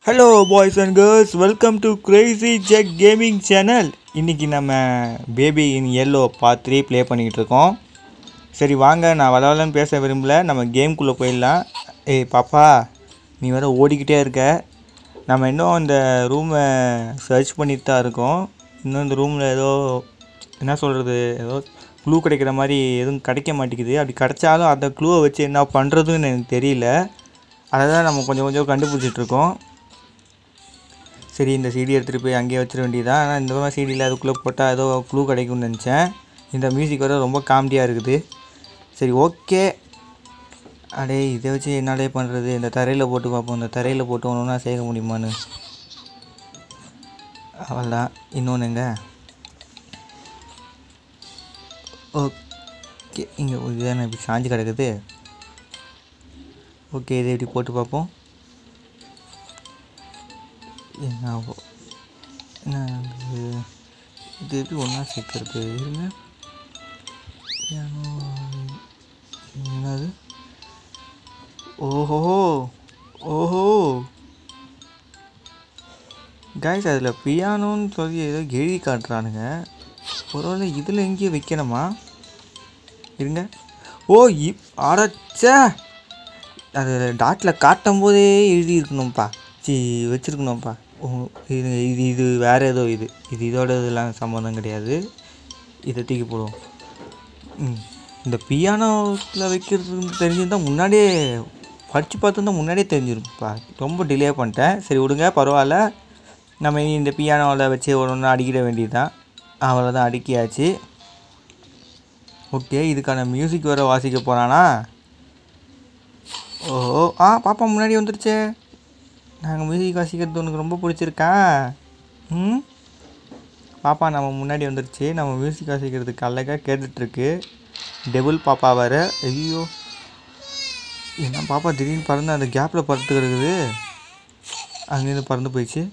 Hello boys and girls welcome to crazy jack gaming channel இன்றைக்கி நம்ம baby in yellow part three play பண்ணிக்கிட்டு இருக்கோம் சரி வாங்க நான் வளவலன்னு பேச விரும்பல நம்ம கேம்குள்ளே போயிடலாம் ஏய் பாப்பா நீ வேற ஓடிக்கிட்டே இருக்க நம்ம இன்னும் இந்த ரூமை சர்ச் பண்ணிட்டு தான் இருக்கோம் இன்னும் இந்த ரூமில் ஏதோ என்ன சொல்கிறது ஏதோ க்ளூ கிடைக்கிற மாதிரி எதுவும் கிடைக்க மாட்டேங்குது அப்படி கிடைச்சாலும் அந்த க்ளூவை வச்சு என்ன பண்ணுறதுன்னு எனக்கு தெரியல அதை தான் நம்ம கொஞ்சம் கொஞ்சம் கண்டுபிடிச்சிட்ருக்கோம் சரி இந்த சிடி எடுத்துகிட்டு போய் அங்கேயே வச்சிட வேண்டியதான் ஆனால் இந்த மாதிரி சிடியில் அதுக்குள்ளே போட்டால் ஏதோ க்ளூ கிடைக்கும்னு நினச்சேன் இந்த மியூசிக் வர ரொம்ப காமெடியாக இருக்குது சரி ஓகே அடே இதை வச்சு என்னாலே பண்ணுறது இந்த தரையில் போட்டு பார்ப்போம் இந்த தரையில் போட்டு ஒன்று சேர்க்க முடியுமான்னு அவள்தான் இன்னொன்று எங்க ஓகே இங்கே இதுதானே இப்படி சாஞ்சு கிடக்குது ஓகே இதை இப்படி போட்டு பார்ப்போம் என்ன ஆகும்? என்ன இது இது எப்படி ஒன்றா சேர்க்கறது இருங்க piano, என்னது ஓஹோ ஓஹோ கைஸ் அதில் பியானோன்னு சொல்லி ஏதோ எழுதி காட்டுறானுங்க ஒருவேளை இதில் எங்கேயோ வைக்கணுமா இருங்க ஓ இப் அடச்சே அது டாட்டில் காட்டும் போதே எழுதி இருக்கணும்ப்பா சி வச்சுருக்கணும்ப்பா ஓ இது இது இது வேறு ஏதோ இது இது இதோட இதெல்லாம் சம்மந்தம் கிடையாது இதை தூக்கி போடுவோம் ம் இந்த பியானோவில் வைக்கிறதுக்கு தெரிஞ்சிருந்தால் முன்னாடியே படித்து பார்த்துருந்தா முன்னாடியே தெரிஞ்சிருக்குப்பா ரொம்ப டிலே பண்ணிட்டேன் சரி விடுங்க பரவாயில்ல நம்ம இனி இந்த பியானோவில் வச்சு ஒன்று ஒன்று அடிக்கிட வேண்டியதுதான் அவ்வளோதான் அடுக்கியாச்சு ஓகே இதுக்கான மியூசிக் வேறு வாசிக்க போகிறானா ஓ ஆ பாப்பா முன்னாடி வந்துருச்சே நாங்கள் மியூசிக் வாசிக்கிறது உனக்கு ரொம்ப பிடிச்சிருக்கா ம் பாப்பா நம்ம முன்னாடி வந்துருச்சு நம்ம மியூசிக் வாசிக்கிறதுக்கு அழகாக கேட்டுட்ருக்கு டெபிள் பாப்பா வேறு ஐயோ என்ன பாப்பா திடீர்னு பறந்து அந்த கேப்பில் பறந்து கிடக்குது அங்கேருந்து பறந்து போயிடுச்சு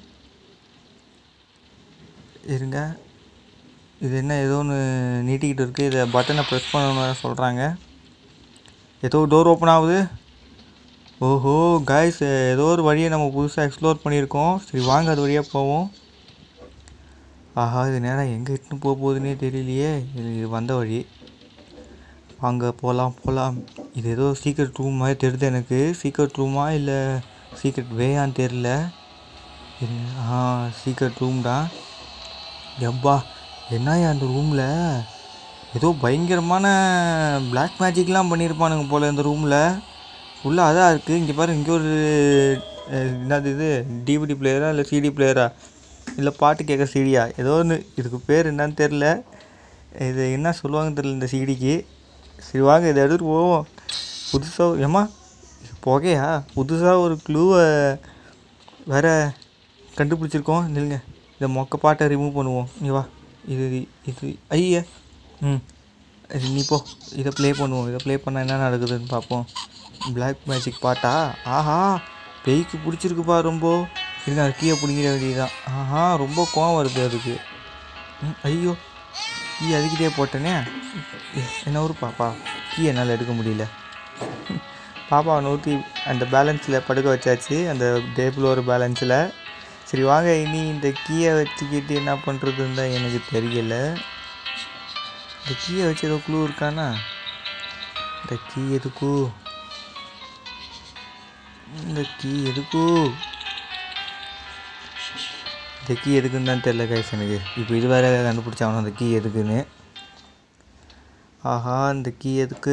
இருங்க இது என்ன ஏதோ ஒன்று நீட்டிக்கிட்டு இருக்குது இதை பட்டனை ப்ரெஸ் பண்ணணும்னு வேறு சொல்கிறாங்க ஏதோ டோர் ஓப்பன் ஆகுது ஓஹோ காய்ஸ் ஏதோ ஒரு வழியை நம்ம புதுசாக எக்ஸ்ப்ளோர் பண்ணியிருக்கோம் சரி வாங்க அது வழியாக போவோம் ஆஹா இது நேரம் எங்கே இட்டுன்னு போக போகுதுன்னே தெரியலையே இது இது வந்த வழி வாங்க போகலாம் போகலாம் இது ஏதோ சீக்ரெட் ரூம் மாதிரி தெரியுது எனக்கு சீக்ரெட் ரூமா இல்லை சீக்ரெட் வேயான்னு தெரில இருங்க ஆ சீக்ரெட் ரூம் தான் எப்பா என்னய்யா அந்த ரூமில் ஏதோ பயங்கரமான Black மேஜிக்லாம் பண்ணியிருப்பானுங்க போல் இந்த ரூமில் உள்ளே அதான் இருக்குது இங்கே பாரு இங்கே ஒரு அஹ், என்னது இது டிவிடி பிளேயரா இல்லை சிடி பிளேயரா இல்லை பாட்டு கேட்க சிடியா ஏதோ ஒன்று இதுக்கு பேர் என்னன்னு தெரில இது என்ன சொல்லுவாங்கன்னு தெரில இந்த சிடிக்கு சரி வாங்க இதை எடுத்துகிட்டு போவோம் புதுசாக ஏம்மா இது புகையா புதுசாக ஒரு க்ளூவை வேற கண்டுபிடிச்சிருக்கோம் நில்லுங்க இந்த மொக்க பாட்டை ரிமூவ் பண்ணுவோம் நீ வா இது இது ஐயா ம் இது நீ போ இதை ப்ளே பண்ணுவோம் இதை ப்ளே பண்ணால் என்ன நடக்குதுன்னு பார்ப்போம் Black மேஜிக் பாட்டா ஆஹா பேய்க்கு பிடிச்சிருக்குப்பா ரொம்ப இருங்க அது கீழே பிடிங்கிற வேண்டியதுதான் ஆஹா ரொம்ப கோவம் வருது அதுக்கு ம் ஐயோ கீ அதுக்கிட்டே போட்டேனே எ- என்ன ஒரு பாப்பா கீ என்னால் எடுக்க முடியல பாப்பாவை நூற்றி அந்த பேலன்ஸில் படுக்க வச்சாச்சு அந்த டேபிள் ஒரு பேலன்ஸில் சரி வாங்க இனி இந்த கீயை வச்சுக்கிட்டு என்ன பண்ணுறதுன்னு தான் எனக்கு தெரியல இந்த கீயை வச்சு ஏதோ க்ளூ இருக்கானா இந்த கீ எதுக்கு இந்த கீ எதுக்கு இந்த கீ எதுக்குன்னு தான் தெரில கைஸ் எனக்கு இப்போ இது வேற கண்டுபிடிச்சாகணும் அந்த கீ எதுக்குன்னு ஆஹா இந்த கீ எதுக்கு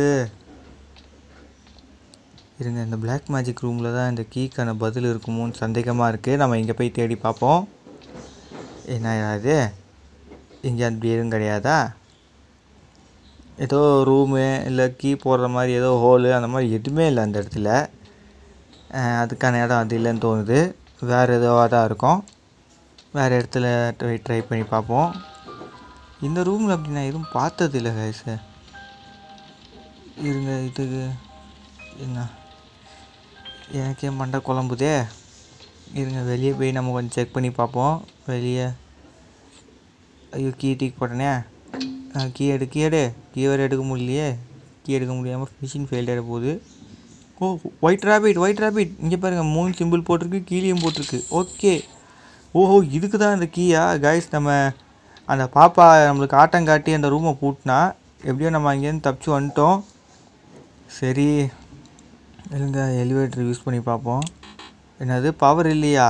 இருங்க இந்த Black மேஜிக் ரூமில் தான் இந்த கீக்கான பதில் இருக்குமோன்னு சந்தேகமாக இருக்குது நம்ம இங்கே போய் தேடி பார்ப்போம் என்ன அது இங்கே அப்படி எதுவும் கிடையாதா ஏதோ ரூமு இல்லை கீ போடுற மாதிரி ஏதோ ஹோலு அந்த மாதிரி எதுவுமே இல்லை அந்த இடத்துல அஹ் அதுக்கான இடம் அது இல்லைன்னு தோணுது வேறு ஏதோவாக தான் இருக்கும் வேறு இடத்துல ட்ரை ட்ரை பண்ணி பார்ப்போம் இந்த ரூமில் அப்படி நான் எதுவும் பார்த்தது இல்லை கைஸு இருங்க இதுக்கு என்ன எனக்கே மண்டை குழம்புதே இருங்க வெளியே போய் நம்ம கொஞ்சம் செக் பண்ணி பார்ப்போம் வெளியே ஐயோ கீ தூக்கி போட்டனே கீ எடு கீ எடு கீ வேறு எடுக்க முடியலையே கீ எடுக்க முடியாமல் மிஷின் ஃபெயிலியர் போகுது oh white rabbit white rabbit இங்கே பாருங்கள் மூணு சிம்பிள் போட்டிருக்கு கீழேயும் போட்டிருக்கு ஓகே ஓஹோ இதுக்கு தான் இந்த கீயா கைஸ் நம்ம அந்த பாப்பா நம்மளுக்கு ஆட்டம் காட்டி அந்த ரூமை பூட்டினா எப்படியோ நம்ம அங்கேருந்து தப்பிச்சு வந்துட்டோம் சரி இல்லைங்க எலிவேட்டர் யூஸ் பண்ணி பார்ப்போம் என்னது பவர் இல்லையா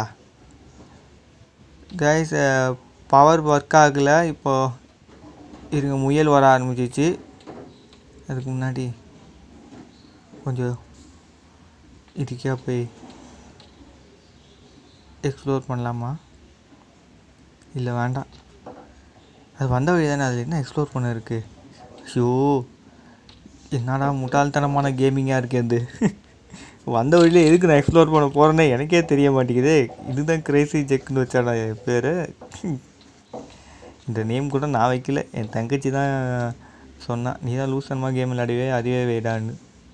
கைஸ் பவர் ஒர்க் ஆகலை இப்போ இருங்க முயல் வர ஆரம்பிச்சிச்சு அதுக்கு முன்னாடி கொஞ்சம் இதுக்கே போய் எக்ஸ்ப்ளோர் பண்ணலாமா இல்லை வேண்டாம் அது வந்த வழி தானே அதில் என்ன எக்ஸ்ப்ளோர் பண்ண இருக்கு ஐயோ என்னடா முட்டாள்தனமான கேமிங்காக இருக்கு அது வந்த வழியில் எதுக்கு நான் எக்ஸ்ப்ளோர் பண்ண போகிறேன்னே எனக்கே தெரிய மாட்டேங்குது இதுதான் கிரேசி ஜெக்குன்னு வச்சாடா என் பேர் இந்த நேம் கூட நான் வைக்கல என் தங்கச்சி தான் சொன்னான் நீ தான் லூசன்மா கேம் விளையாடுவே அதுவே வேடான்னு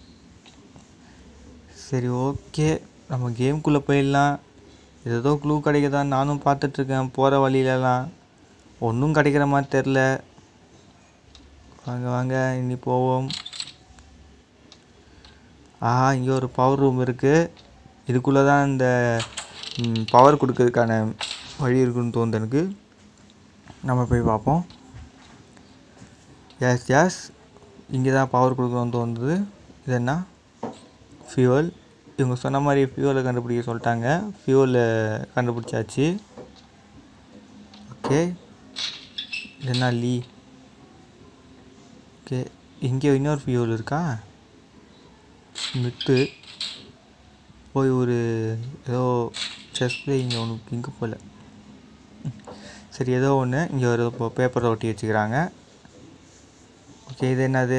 சரி ஓகே நம்ம கேம்குள்ளே போயிடலாம் ஏதோ க்ளூ கிடைக்குதான்னு நானும் பார்த்துட்ருக்கேன் போகிற வழியிலலாம் ஒன்றும் கிடைக்கிற மாதிரி தெரில வாங்க வாங்க இனி போவோம் ஆஹா இங்கே ஒரு பவர் ரூம் இருக்குது இதுக்குள்ளே தான் இந்த பவர் கொடுக்கறதுக்கான வழி இருக்குன்னு தோணுது எனக்கு நம்ம போய் பார்ப்போம் எஸ் எஸ் இங்கே தான் பவர் கொடுக்கணும்னு தோணுது இது என்ன ஃபியூவல் இவங்க சொன்ன மாதிரி ஃபியூவலை கண்டுபிடிக்க சொல்லிட்டாங்க ஃபியூவலை கண்டுபிடிச்சாச்சு ஓகே இது என்ன லீ ஓகே இங்கே இன்னொரு ஃபியூவல் இருக்கா மிட்டு போய் ஒரு ஏதோ செஸ் இங்கே ஒன்று இங்கே போல சரி ஏதோ ஒன்று இங்கே ஒரு பேப்பரை ஒட்டி வச்சுக்கிறாங்க ஓகே இது என்னது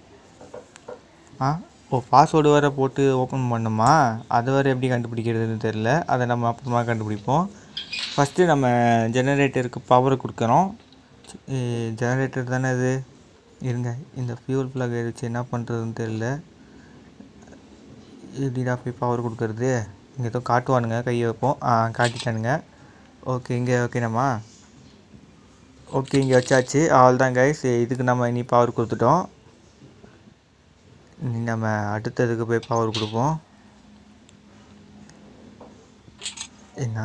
ஆ ஓ பாஸ்வேர்டு வேறு போட்டு ஓப்பன் பண்ணுமா அது வேறு எப்படி கண்டுபிடிக்கிறதுன்னு தெரில அதை நம்ம அப்புறமா கண்டுபிடிப்போம் ஃபஸ்ட்டு நம்ம ஜெனரேட்டருக்கு பவர் கொடுக்குறோம் ஜெனரேட்டர் தானே இது இருங்க இந்த ஃபியூல் ப்ளக் வச்சு என்ன பண்ணுறதுன்னு தெரில எப்படிடா போய் பவர் கொடுக்கறது இங்கே ஏதோ காட்டுவானுங்க கையை வைப்போம் ஆ காட்டிட்டானுங்க ஓகே இங்கே ஓகேனம்மா ஓகே இங்கே வச்சாச்சு அவள் தான் கைஸ் இதுக்கு நம்ம இனி பவர் கொடுத்துட்டோம் இனி நம்ம அடுத்ததுக்கு போய் பவர் கொடுப்போம் என்ன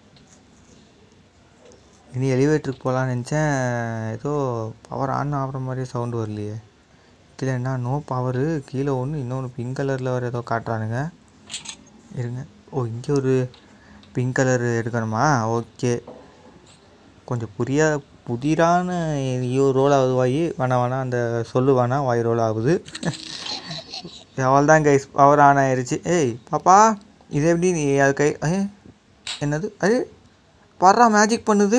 இனி எலிவேட்டருக்கு போகலான்னு நினச்சேன் ஏதோ பவர் ஆன் ஆகிற மாதிரி சவுண்டு வரலையே இதில் என்ன நோ பவரு கீழே ஒன்று இன்னொன்று பிங்க் கலரில் வேறு ஏதோ காட்டுறானுங்க இருங்க ஓ இங்கே ஒரு பிங்க் கலர் எடுக்கணுமா ஓகே கொஞ்சம் புரிய புதிரான ஐயோ ரோல் ஆகுது வாய் வேணாம் வேணாம் அந்த சொல்லு வேணாம் வாய் ரோல் ஆகுது அவள் தான் கைஸ் பவர் ஆன் ஆயிடுச்சு ஏய் பாப்பா இது எப்படி நீ அது கை ஏ என்னது அது பாடுறா மேஜிக் பண்ணுது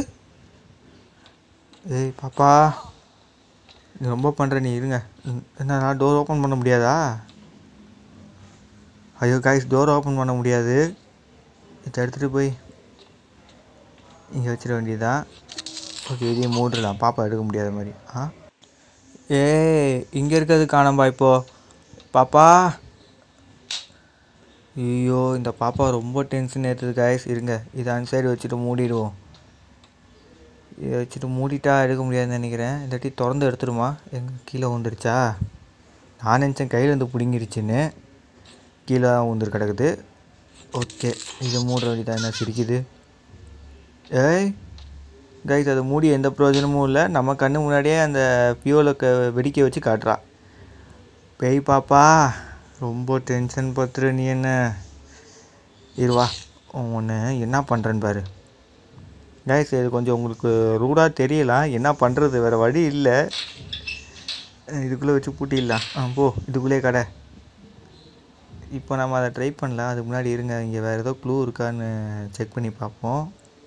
ஏய் பாப்பா நீ ரொம்ப பண்ணுற நீ இருங்க ம், என்னடா டோர் ஓப்பன் பண்ண முடியாதா ஐயோ கைஸ் டோர் ஓப்பன் பண்ண முடியாது இதை எடுத்துகிட்டு போய் இங்கே வச்சிட வேண்டியதுதான் ஓகே இதையும் மூடிடலாம் பாப்பா எடுக்க முடியாத மாதிரி ஆ ஏய் இங்கே இருக்கிறது காணாம்பா இப்போ பாப்பா ஐயோ இந்த பாப்பா ரொம்ப டென்ஷன் ஏற்றுது கைஸ் இருங்க இதை அந்த சைடு வச்சுட்டு மூடிடுவோம் இதை வச்சுட்டு மூடிட்டா எடுக்க முடியாதுன்னு நினைக்கிறேன் இல்லாட்டி திறந்து எடுத்துருமா எங்கே கீழே வந்துருச்சா நான் நினச்சேன் கையில் வந்து பிடுங்கிருச்சுன்னு கீழே தான் ஊந்துரு கிடக்குது ஓகே இதை மூடுற வேண்டியதான் என்ன சிரிக்குது ஏய் கைஸ் அதை மூடி எந்த பிரயோஜனமும் இல்லை நம்ம கண்ணு முன்னாடியே அந்த ஃபியூலை க வெடிக்க வச்சு காட்டுறா பேய் பாப்பா ரொம்ப டென்ஷன் பத்துற நீ என்ன இருவா ஒன்று என்ன பண்ணுறேன்னு பாரு கைஸ் இது கொஞ்சம் உங்களுக்கு ரூடாக தெரியலாம் என்ன பண்ணுறது வேறு வழி இல்லை இதுக்குள்ளே வச்சு பூட்டிடலாம் ஆ போ இதுக்குள்ளே கடை இப்போ நம்ம அதை ட்ரை பண்ணலாம் அதுக்கு முன்னாடி இருங்க இங்கே வேறு ஏதோ க்ளூ இருக்கான்னு செக் பண்ணி பார்ப்போம்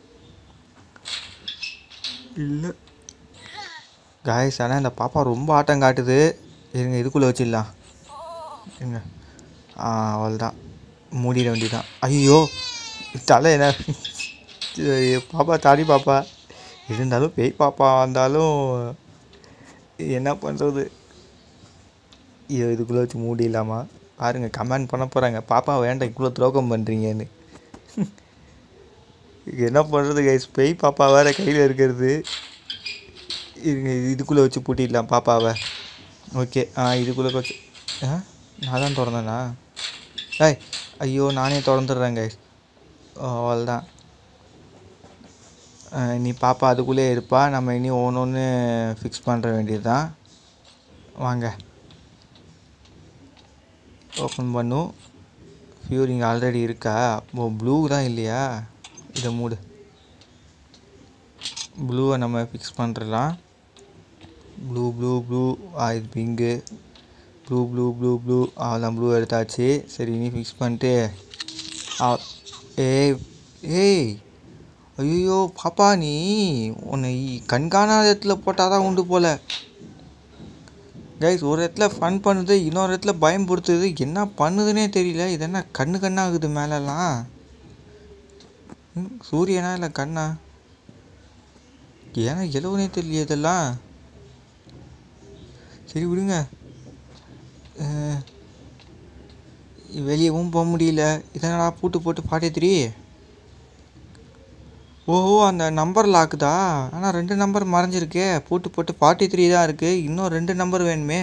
இல்லை காய்ஸ் ஆனால் இந்த பாப்பா ரொம்ப ஆட்டம் காட்டுது இருங்க இதுக்குள்ளே வச்சிடலாம் இருங்க ஆ அவ்வளோதான் மூடிட வேண்டியதான் ஐயோ தலை என்ன ஐயோ, பாப்பா தாடி பாப்பா இருந்தாலும் பேய் பாப்பா வந்தாலும் என்ன பண்ணுறது ஐயோ இதுக்குள்ளே வச்சு மூடிடலாமா பாருங்க கமெண்ட் பண்ண போகிறாங்க பாப்பா வேண்டாம் இவ்வளோ துரோகம் பண்ணுறீங்கன்னு என்ன பண்ணுறது கைஸ் பேய் பாப்பா வேறு கையில் இருக்கிறது இருங்க இதுக்குள்ளே வச்சு பூட்டிடலாம் பாப்பாவை ஓகே ஆ இதுக்குள்ளே வச்சு ஆ நான் தான் திறந்தேனா ஏய் ஐயோ நானே திறந்துடுறேன் கைஸ் அவ்வளோதான் நீ பாப்பா அதுக்குள்ளே இருப்பா நம்ம இனி ஒன்று ஒன்று ஃபிக்ஸ் பண்ணுற வேண்டியது தான் வாங்க ஓப்பன் பண்ணும் ஃபியூர் இங்கே ஆல்ரெடி இருக்கா ஓ ப்ளூ தான் இல்லையா இதை மூடு ப்ளூவை நம்ம ஃபிக்ஸ் பண்ணுறலாம் ப்ளூ ப்ளூ ப்ளூ ஆ இது pink blue blue blue blue அவ்வளோதான் ப்ளூ எடுத்தாச்சு சரி இனி ஃபிக்ஸ் பண்ணிட்டு ஆ ஏய் ஏய் ஐயோ பாப்பா நீ உன்னை இ- கண்காணாத இடத்துல போட்டால் தான் உண்டு போல கைஸ் ஒரு இடத்துல ஃபன் பண்ணுது இன்னொரு இடத்துல பயம்படுத்துது என்ன பண்ணுதுன்னே தெரியல இது என்ன கண்ணு கண்ணாகுது மேலெல்லாம் ம், சூரியனா இல்லை கண்ணா ஏன்னா எலவுனே தெரியல இதெல்லாம் சரி விடுங்க அஹ், வெளியவும் போக முடியல இதனடா பூட்டு போட்டு ஃபார்ட்டி த்ரீ ஓஹோ அந்த நம்பர் லாக்குதா ஆனால் ரெண்டு நம்பர் மறைஞ்சிருக்கே பூட்டு போட்டு ஃபார்ட்டி த்ரீ தான் இருக்குது இன்னும் ரெண்டு நம்பர் வேணுமே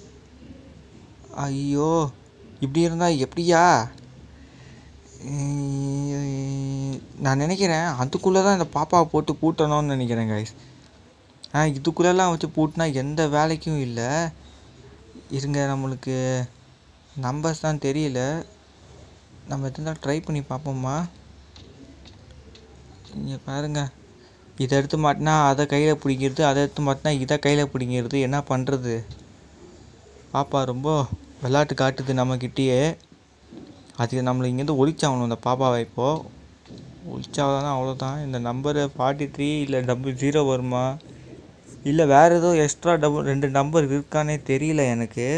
ஐயோ இப்படி இருந்தால் எப்படியா உம், நான் நினைக்கிறேன் அதுக்குள்ளே தான் இந்த பாப்பாவை போட்டு பூட்டணும்னு நினைக்கிறேன் கைஸ் ஆ இதுக்குள்ளெல்லாம் வச்சு பூட்டினா எந்த வேலைக்கும் இல்லை இருங்க நம்மளுக்கு நம்பர்ஸ் தான் தெரியல நம்ம எத்தனை ட்ரை பண்ணி பார்ப்போமா இங்கே பாருங்க இதை எடுத்து மாட்டினா அதை கையில் பிடிக்கிறது அதை எடுத்து மாட்டினா இதை கையில் பிடிக்கிறது என்ன பண்ணுறது பாப்பா ரொம்ப விளாட்டு காட்டுது நம்மக்கிட்டேயே அதுக்கு நம்மளை இங்கேருந்து ஒழிச்சாகணும் இந்த பாப்பாவை இப்போது ஒழிச்சாதான் அவ்வளோதான் இந்த நம்பரு ஃபார்ட்டி த்ரீ இல்லை டபுள் ஜீரோ வருமா இல்லை வேறு ஏதோ எக்ஸ்ட்ரா டபுள் ரெண்டு நம்பர் இருக்கானே தெரியல எனக்கு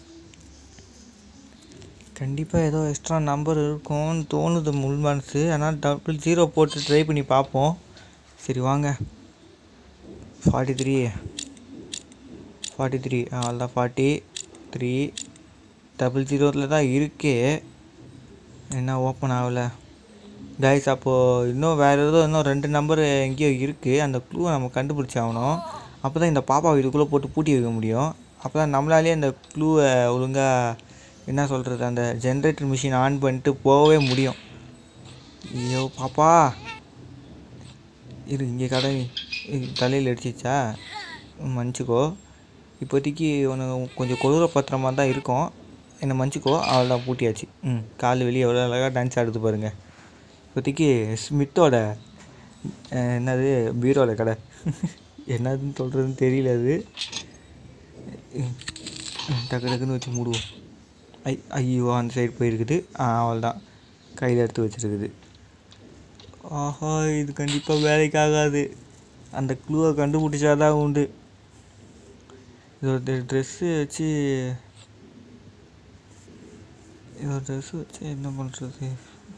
கண்டிப்பாக ஏதோ எக்ஸ்ட்ரா நம்பர் இருக்கும்னு தோணுது முள் மனசு ஆனால் டபுள் ஜீரோ போட்டு ட்ரை பண்ணி பார்ப்போம் சரி வாங்க ஃபார்ட்டி த்ரீ ஃபார்ட்டி த்ரீ அவ்வளோதான் ஃபார்ட்டி த்ரீ டபுள் ஜீரோவில் தான் இருக்கே என்ன ஓப்பன் ஆகலை கைஸ் அப்போது இன்னும் வேறு ஏதோ இன்னும் ரெண்டு நம்பர் எங்கேயோ இருக்குது அந்த க்ளூவை நம்ம கண்டுபிடிச்சி ஆகணும் அப்போ தான் இந்த பாப்பாவை இதுக்குள்ளே போட்டு பூட்டி வைக்க முடியும் அப்போ தான் நம்மளாலேயே அந்த க்ளூவை ஒழுங்காக என்ன சொல்கிறது அந்த ஜென்ரேட்டர் மிஷின் ஆன் பண்ணிட்டு போகவே முடியும் ஐயோ பாப்பா இரு இங்கே கடை தலையில் அடிச்சிச்சா மன்னிச்சிக்கோ இப்போதைக்கு உனக்கு கொஞ்சம் கொடூர பத்திரமா தான் இருக்கும் என்னை மன்னிச்சிக்கோ அவ்வளோதான் பூட்டியாச்சு ம் கால் வெளியே எவ்வளோ அழகாக டான்ஸ் ஆடுது பாருங்க இப்போதைக்கு ஸ்மித்தோட அஹ், என்னது பீரோட கடை என்னதுன்னு சொல்கிறதுன்னு தெரியல அது ம், ம், டக்கு டக்குன்னு வச்சு மூடுவோம் ஐ ஐயோ அந்த சைடு போயிருக்குது ஆ அவ்வளோதான் கையில் எடுத்து வச்சிருக்குது ஆஹா இது கண்டிப்பாக வேலைக்கு ஆகாது அந்த க்ளூவை கண்டுபிடிச்சாதான் உண்டு இதோட ட்ரெஸ்ஸு வச்சு இதோட ட்ரெஸ்ஸு வச்சு என்ன பண்ணுறது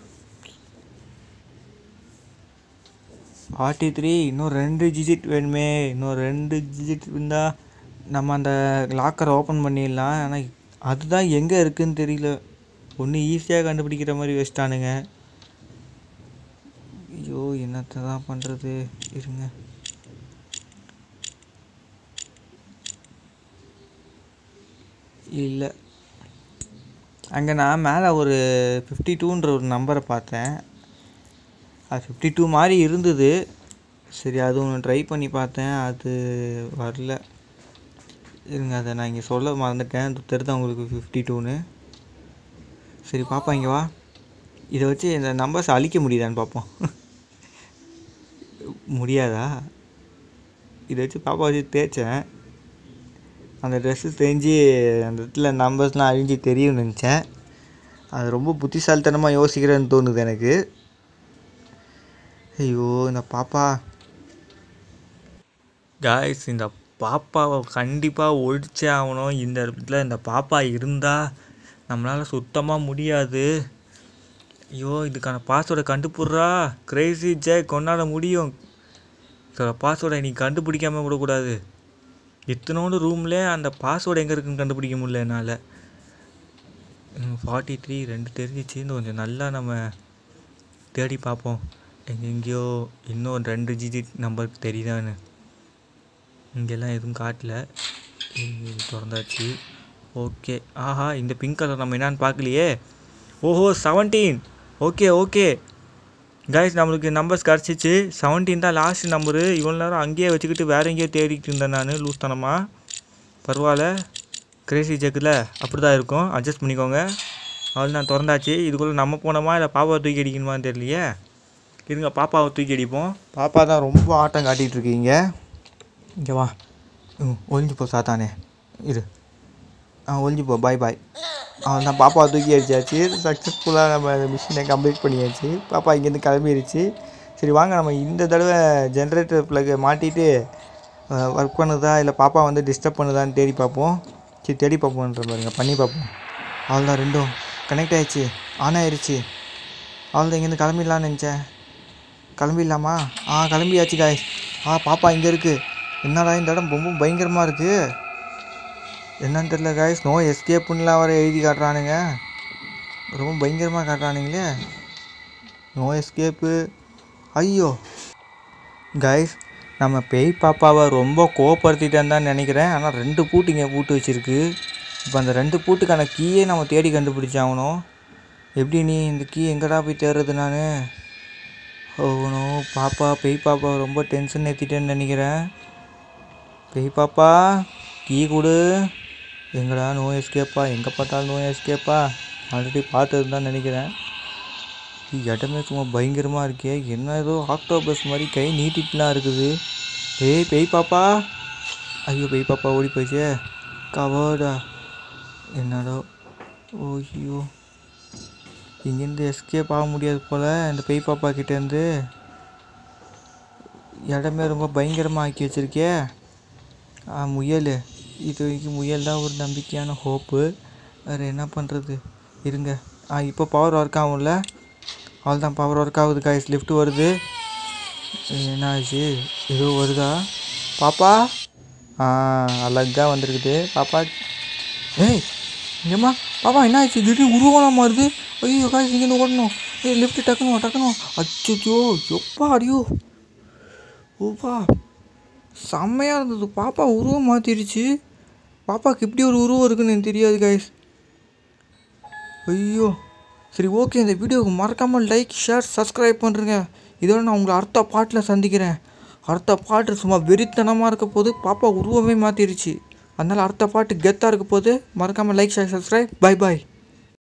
ஃபார்ட்டி த்ரீ இன்னும் ரெண்டு டிஜிட் வேணுமே இன்னும் ரெண்டு டிஜிட் இருந்தால் நம்ம அந்த லாக்கரை ஓப்பன் பண்ணிடலாம் ஆனால் அதுதான் எங்கே இருக்குன்னு தெரியல ஒன்று ஈஸியாக கண்டுபிடிக்கிற மாதிரி வச்சிட்டானுங்க ஐயோ என்னத்தை தான் பண்ணுறது இருங்க இல்லை அங்கே நான் மேலே ஒரு ஃபிஃப்டி டூன்ற ஒரு நம்பரை பார்த்தேன் அது ஃபிஃப்டி டூ மாதிரி இருந்தது சரி அது ஒன்று ட்ரை பண்ணி பார்த்தேன் அது வரல இருங்க அதை நான் இங்கே சொல்ல மறந்துட்டேன் தெரியுதா உங்களுக்கு ஃபிஃப்டி டூன்னு சரி பாப்பா இங்கே வா இதை வச்சு இந்த நம்பர்ஸ் அழிக்க முடியுதான்னு பார்ப்போம் முடியாதா இதை வச்சு பாப்பா வச்சு தேய்ச்சேன் அந்த ட்ரெஸ்ஸு தேஞ்சு அந்த இடத்துல நம்பர்ஸ்லாம் அழிஞ்சு தெரியும்னு நினச்சேன் அது ரொம்ப புத்திசாலித்தனமாக யோசிக்கிறேன்னு தோணுது எனக்கு ஐயோ இந்த பாப்பா காய்ஸ் இந்த பாப்பாவை கண்டிப்பாக ஒழிச்சே ஆகணும் இந்த இடத்துல இந்த பாப்பா இருந்தால் நம்மளால் சுத்தமாக முடியாது ஐயோ இதுக்கான பாஸ்வேர்டை கண்டுபிட்றா கிரேசி ஜெக் கொண்டாட முடியும் இதோட பாஸ்வேர்டை நீ கண்டுபிடிக்காம விடக்கூடாது இத்தனோண்டு ரூம்ல அந்த பாஸ்வேர்டு எங்கே இருக்குன்னு கண்டுபிடிக்க முடியல என்னால் ஃபார்ட்டி த்ரீ ரெண்டு தெரிஞ்சிச்சுன்னு கொஞ்சம் நல்லா நம்ம தேடி பார்ப்போம் எங்கெங்கேயோ இன்னும் ரெண்டு டிஜிட் நம்பருக்கு தெரியுதான்னு இங்கெல்லாம் எதுவும் காட்டல இது திறந்தாச்சு ஓகே ஆஹா இந்த பிங்க் கலர் நம்ம என்னான்னு பார்க்கலையே ஓஹோ செவன்டீன் ஓகே ஓகே கைஸ் நம்மளுக்கு நம்பர்ஸ் கிடச்சிச்சு செவன்டீன் தான் லாஸ்ட் நம்பரு இவ்வளோ நேரம் அங்கேயே வச்சுக்கிட்டு வேற எங்கேயோ தேடிட்டு இருந்தேன் நான் லூஸ் தனமாக பரவாயில்ல கிரேசி ஜெக்கில் அப்படி தான் இருக்கும் அட்ஜஸ்ட் பண்ணிக்கோங்க அவள் நான் திறந்தாச்சு இதுக்குள்ளே நம்ம போனோமா இல்லை பாப்பாவை தூக்கி அடிக்கணுமான்னு தெரியலையே இருங்க பாப்பாவை தூக்கி அடிப்போம் பாப்பா தான் ரொம்ப ஆட்டம் காட்டிகிட்டு இருக்கீங்க இங்கே வா ம் ஒழிஞ்சு போ சாத்தானே இரு ஆ ஒழிஞ்சு போ பாய் பாய் அவன் தான் பாப்பாவை தூக்கி அடிச்சாச்சு சக்ஸஸ்ஃபுல்லாக நம்ம மிஷினை கம்ப்ளீட் பண்ணியாச்சு பாப்பா இங்கேருந்து கிளம்பிடுச்சு சரி வாங்க நம்ம இந்த தடவை ஜென்ரேட்டர் ப்ளக்கை மாட்டிட்டு ஒர்க் பண்ணுதா இல்லை பாப்பா வந்து டிஸ்டர்ப் பண்ணுதான்னு தேடி பார்ப்போம் சரி தேடி பார்ப்போன்ற பாருங்க பண்ணி பார்ப்போம் அவ்வளோதான் ரெண்டும் கனெக்ட் ஆயிடுச்சு ஆன் ஆயிடுச்சு அவ்வளோதான் இங்கேருந்து கிளம்பிடலான்னு நினச்சேன் கிளம்பிடலாமா ஆ கிளம்பியாச்சு காய்ஸ் ஆ பாப்பா இங்கே இருக்குது என்னடா இந்த இடம் ரொம்ப பயங்கரமாக இருக்குது என்னன்னு தெரியல காய்ஸ் நோ எஸ்கேப்புன்னெலாம் வர எழுதி காட்டுறானுங்க ரொம்ப பயங்கரமாக காட்டுறானுங்களே நோ எஸ்கேப்பு ஐயோ காய்ஸ் நம்ம பேய் பாப்பாவை ரொம்ப கோவப்படுத்திட்டேன்னு தான் நினைக்கிறேன் ஆனால் ரெண்டு பூட்டு இங்கே பூட்டு வச்சுருக்கு இப்போ அந்த ரெண்டு பூட்டுக்கான கீயே நம்ம தேடி கண்டுபிடிச்சாகணும் எப்படி நீ இந்த கீ எங்கடா போய் தேடுறது நான் ஓனோ பாப்பா பேய் பாப்பா ரொம்ப டென்ஷன் ஏற்றிட்டேன்னு நினைக்கிறேன் பேய் பாப்பா கீ கொடு எங்கடா நோ எஸ்கேப்பா எங்கே பார்த்தாலும் நோ எஸ்கேப்பா ஆல்ரெடி பார்த்தது தான் நினைக்கிறேன் இது இடமே சும்மா பயங்கரமாக இருக்கே என்ன ஏதோ ஆக்டோபஸ் மாதிரி கை நீட்டிட்டுலாம் இருக்குது ஏய் பேய் பாப்பா ஐயோ பேய் பாப்பா ஓடி போயிச்சே கவர்டா என்னடா ஓய்யோ இங்கேருந்து எஸ்கேப் ஆக முடியாது போல் இந்த பேய் பாப்பா கிட்டேருந்து இடமே ரொம்ப பயங்கரமாக ஆக்கி வச்சிருக்கே ஆ முயல் இது வரைக்கும் முயல் தான் ஒரு நம்பிக்கையான ஹோப்பு வேறு என்ன பண்ணுறது இருங்க ஆ இப்போ பவர் ஒர்க் ஆகும்ல அவள் தான் பவர் ஒர்க் ஆகுது காய்ஸ் லிஃப்ட் வருது என்ன ஆச்சு ஏதோ வருதா பாப்பா ஆ அழகா வந்திருக்குது பாப்பா ஏய் ஏம்மா பாப்பா என்ன ஆச்சு திடீர்னு உருவலாம் மாறுது ஐயோ காய்ஸ் இங்கேருந்து ஓடணும் ஏய் லிஃப்ட் டக்குணும் டக்குணும் அச்சோ எப்பா அடியோ ஓப்பா செம்மையாக இருந்தது பாப்பா உருவம் மாற்றிடுச்சு பாப்பாவுக்கு இப்படி ஒரு உருவம் இருக்குன்னு எனக்கு தெரியாது கைஸ் ஐயோ சரி ஓகே இந்த வீடியோவுக்கு மறக்காமல் லைக் ஷேர் சப்ஸ்கிரைப் பண்ணுறேங்க இதோட நான் உங்களை அடுத்த பாட்டில் சந்திக்கிறேன் அடுத்த பாட்டு சும்மா வெறித்தனமாக இருக்க போது பாப்பா உருவமே மாற்றிடுச்சு அதனால் அடுத்த பாட்டு கெத்தாக இருக்க போது மறக்காமல் லைக் ஷேர் சப்ஸ்கிரைப் பை பாய்